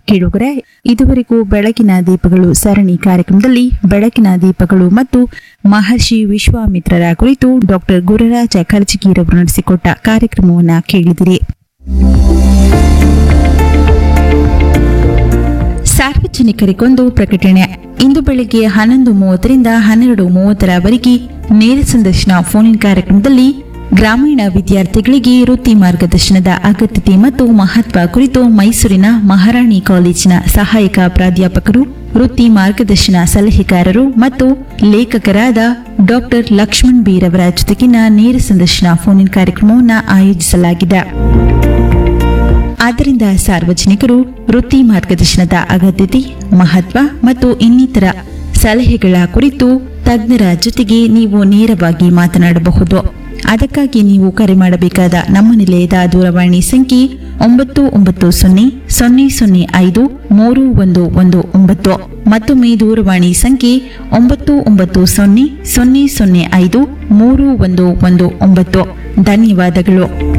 ಕೇಳುಗರೆ ಇದುವರೆಗೂ ಬೆಳಕಿನ ದೀಪಗಳು ಸರಣಿ ಕಾರ್ಯಕ್ರಮದಲ್ಲಿ ಬೆಳಕಿನ ದೀಪಗಳು ಮತ್ತು ಮಹರ್ಷಿ ವಿಶ್ವಾಮಿತ್ರರ ಕುರಿತು ಡಾಕ್ಟರ್ ಗುರುರಾಜ ಕರ್ಜಿಗಿರವರು ನಡೆಸಿಕೊಟ್ಟ ಕಾರ್ಯಕ್ರಮವನ್ನ ಕೇಳಿದಿರಿ ಸಾರ್ವಜನಿಕರಿಗೊಂದು ಪ್ರಕಟಣೆ ಇಂದು ಬೆಳಿಗ್ಗೆ ಹನ್ನೊಂದು ಮೂವತ್ತರಿಂದ ಹನ್ನೆರಡು ಮೂವತ್ತರವರೆಗೆ ನೇರ ಸಂದರ್ಶನ ಫೋನ್ ಇನ್ ಕಾರ್ಯಕ್ರಮದಲ್ಲಿ ಗ್ರಾಮೀಣ ವಿದ್ಯಾರ್ಥಿಗಳಿಗೆ ವೃತ್ತಿ ಮಾರ್ಗದರ್ಶನದ ಅಗತ್ಯತೆ ಮತ್ತು ಮಹತ್ವ ಕುರಿತು ಮೈಸೂರಿನ ಮಹಾರಾಣಿ ಕಾಲೇಜಿನ ಸಹಾಯಕ ಪ್ರಾಧ್ಯಾಪಕರು ವೃತ್ತಿ ಮಾರ್ಗದರ್ಶನ ಸಲಹೆಗಾರರು ಮತ್ತು ಲೇಖಕರಾದ ಡಾಕ್ಟರ್ ಲಕ್ಷ್ಮಣ್ ಬೀರವರ ಜೊತೆಗಿನ ನೇರ ಸಂದರ್ಶನ ಫೋನ್ ಇನ್ ಕಾರ್ಯಕ್ರಮವನ್ನು ಆಯೋಜಿಸಲಾಗಿದೆ ಆದ್ದರಿಂದ ಸಾರ್ವಜನಿಕರು ವೃತ್ತಿ ಮಾರ್ಗದರ್ಶನದ ಅಗತ್ಯತೆ ಮಹತ್ವ ಮತ್ತು ಇನ್ನಿತರ ಸಲಹೆಗಳ ಕುರಿತು ತಜ್ಞರ ಜೊತೆಗೆ ನೀವು ನೇರವಾಗಿ ಮಾತನಾಡಬಹುದು ಅದಕ್ಕಾಗಿ ನೀವು ಕರೆ ಮಾಡಬೇಕಾದ ನಮ್ಮ ನಿಲಯದ ದೂರವಾಣಿ ಸಂಖ್ಯೆ ಒಂಬತ್ತು ಒಂಬತ್ತು ಸೊನ್ನೆ ಸೊನ್ನೆ ಸೊನ್ನೆ ಐದು ಮೂರು ಒಂದು ಒಂದು ಒಂಬತ್ತು ಮತ್ತೊಮ್ಮೆ ದೂರವಾಣಿ ಸಂಖ್ಯೆ ಒಂಬತ್ತು ಒಂಬತ್ತು ಸೊನ್ನೆ ಸೊನ್ನೆ ಸೊನ್ನೆ ಐದು ಮೂರು ಒಂದು ಒಂದು ಒಂಬತ್ತು ಧನ್ಯವಾದಗಳು